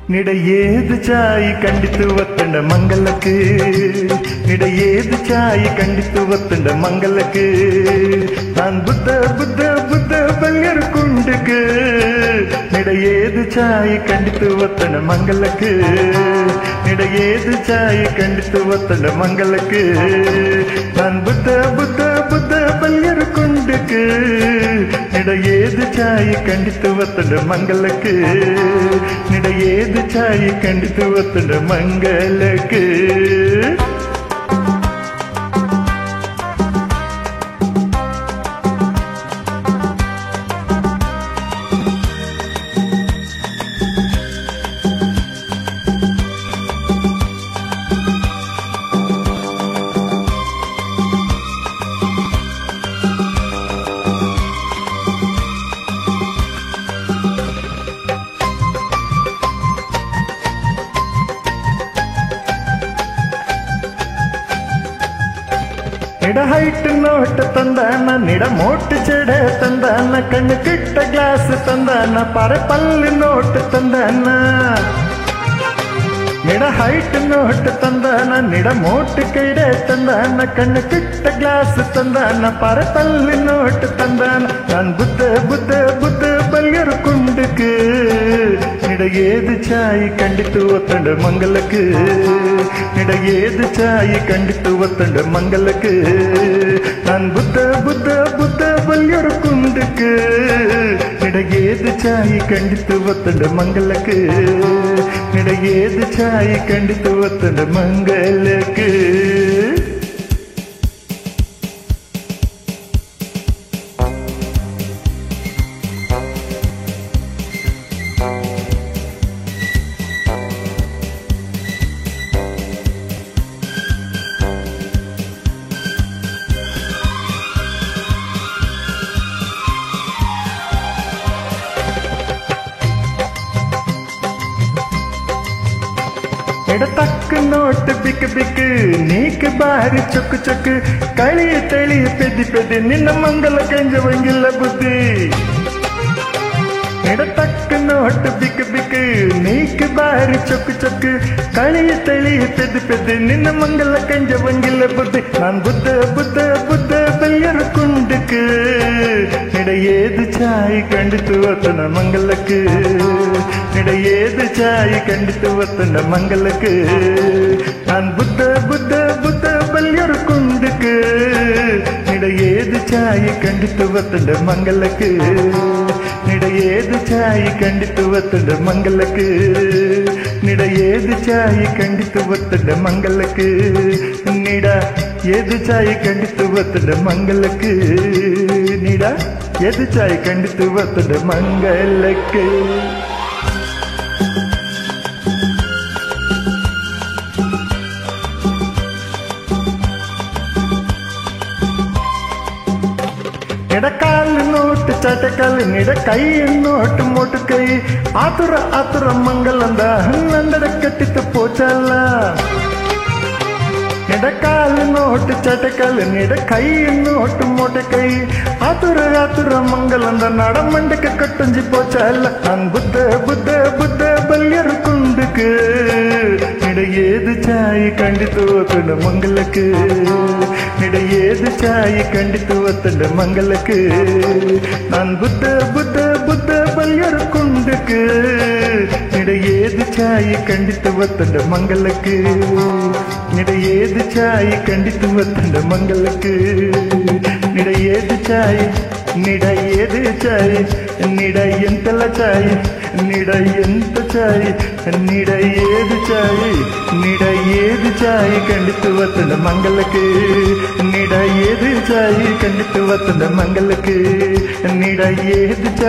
ನಿಡ ಏದು ಚಾಯಿ ಖಂಡಿತು ಒತ್ತಂಡ ಮಂಗಲಕ್ಕೆ ನಿಡ ಏದು ಚಾಯಿ ಖಂಡಿತು ಒತ್ತಂಡ ಮಂಗಲಕ್ಕೆ நான் புத்த புத்த புத்த பங்கர் குண்டுக்கு நிட ஏது சாய் கண்டித்து ஒத்தன மங்களக்கு நிட ஏது சாய் கண்டித்து ஒத்தன மங்களக்கு நான் புத்த புத்த புத்த பங்கர் குண்டுக்கு நிட ஏது சாய் கண்டித்து ஒத்தன மங்களக்கு நிட ஏது சாய் கண்டித்து ஒத்தன மங்களக்கு ನಿಡ ಹೈಟ್ ನೋಟ್ ತಂದಾನ ನಿಡ ಮೋಟ್ ಚೆಡ ತಂದಾನ ಕಣ್ಣು ಕಿಟ್ಟ ಗ್ಲಾಸ್ ತಂದಾನ ಪರೆ ಪಲ್ಲು ನೋಟ್ ತಂದಾನ ನಿಡ ಹೈಟ್ ನೋಟ್ ತಂದಾನ ನಿಡ ಮೋಟ್ ಕೈಡೆ ತಂದಾನ ಕಣ್ಣು ಕಿಟ್ಟ ಗ್ಲಾಸ್ ತಂದಾನ ಪರೆ ಪಲ್ಲು ನೋಟ್ ತಂದಾನ நான் புத்த புத்த புத்த பல்கர் குண்டுக்கு நிட ஏது சாய் கண்டித்து ஒத்தண்ட மங்களக்கு நிட ஏது சாய் கண்டித்து ஒத்தண்ட மங்களக்கு நான் புத்த புத்த புத்த பல்கர் குண்டுக்கு நிட ஏது சாய் கண்டித்து ஒத்தண்ட மங்களக்கு நிட ஏது சாய் கண்டித்து ஒத்தண்ட மங்களக்கு ಎಡತಕ್ಕ ನೋಟ್ ಬಿಕ್ ಬಿಕ್ ನೀಕ್ ಬಾರಿ ಚೊಕ್ ಚೊಕ್ ಕಳಿ ತಳಿ ಪೆದ್ದಿ ಪೆದ್ದಿ ನಿನ್ನ ಮಂಗಲ ಕಂಜವಂಗಿಲ್ಲ ಬುದ್ಧಿ ಎಡತಕ್ಕ ನೋಟ್ ಬಿಕ್ ಬಿಕ್ ನೀಕ್ ಬಾರಿ ಚೊಕ್ ಚೊಕ್ ಕಳಿ ತಳಿ ಪೆದ್ದಿ ಪೆದ್ದಿ ನಿನ್ನ ಮಂಗಲ ಕಂಜವಂಗಿಲ್ಲ ಬುದ್ಧಿ ನಾನ್ ಬುದ್ಧ ಬುದ್ಧ ಬುದ್ಧ ಬಲ್ಯರ ಕುಂಡಕ್ಕೆ ನಿಡ ಏದು ಚಾಯ್ ಕಂಡಿತು ಅತನ ಮಂಗಲಕ್ಕೆ நிட ஏது சாய் கண்டித்து வத்தண்ட மங்களக்கு நான் புத்த புத்த புத்த பல்யர் குண்டுக்கு நிட ஏது சாய் கண்டித்து வத்தண்ட மங்களக்கு நிட ஏது சாய் கண்டித்து வத்தண்ட மங்களக்கு நிட ஏது சாய் கண்டித்து வத்தண்ட மங்களக்கு நிட ஏது சாய் கண்டித்து வத்தண்ட மங்களக்கு நிட எது சாய் கண்டித்து வத்தண்ட மங்களக்கு ಎಡಕಾಲ್ ನೋಟ್ ಚಟಕಲ್ ನಿಡ ಕೈ ನೋಟ್ ಮೊಟ್ಟು ಕೈ ಆತುರ ಆತುರ ಮಂಗಲಂದ ಹನ್ನಂದಡ ಕಟ್ಟಿತ್ತು ಪೋಚಲ್ಲ ಎಡಕಾಲ್ ನೋಟ್ ಚಟಕಲ್ ನಿಡ ಕೈ ನೋಟ್ ಮೊಟ ಕೈ ಆತುರ ಆತುರ ಮಂಗಲಂದ ನಡಮಂಡಕ ಕಟ್ಟಂಜಿ ಪೋಚಲ್ಲ நான் புத்த புத்த புத்த பல்யர் குண்டுக்கு நிட ஏது சாய் கண்டித்து ஒத்தண்ட மங்களுக்கு நிட ஏது சாய் கண்டித்து ஒத்தண்ட மங்களுக்கு நான் புத்த புத்த புத்த பல்யர் குண்டுக்கு நிட ஏது சாய் கண்டித்து ஒத்தண்ட மங்களுக்கு நிட ஏது చాయ్ కండితు వత్తండ మంగళకు నిడ ఏది చాయ్ నిడ ఏది చాయ్ నిడ ఎంతల చాయ్ నిడ ఎంత చాయ్ నిడ ఏది చాయ్ నిడ ఏది చాయ్ కండితు వత్తండ మంగళకు నిడ ఏది చాయ్ కండితు వత్తండ మంగళకు నిడ ఏది చాయ్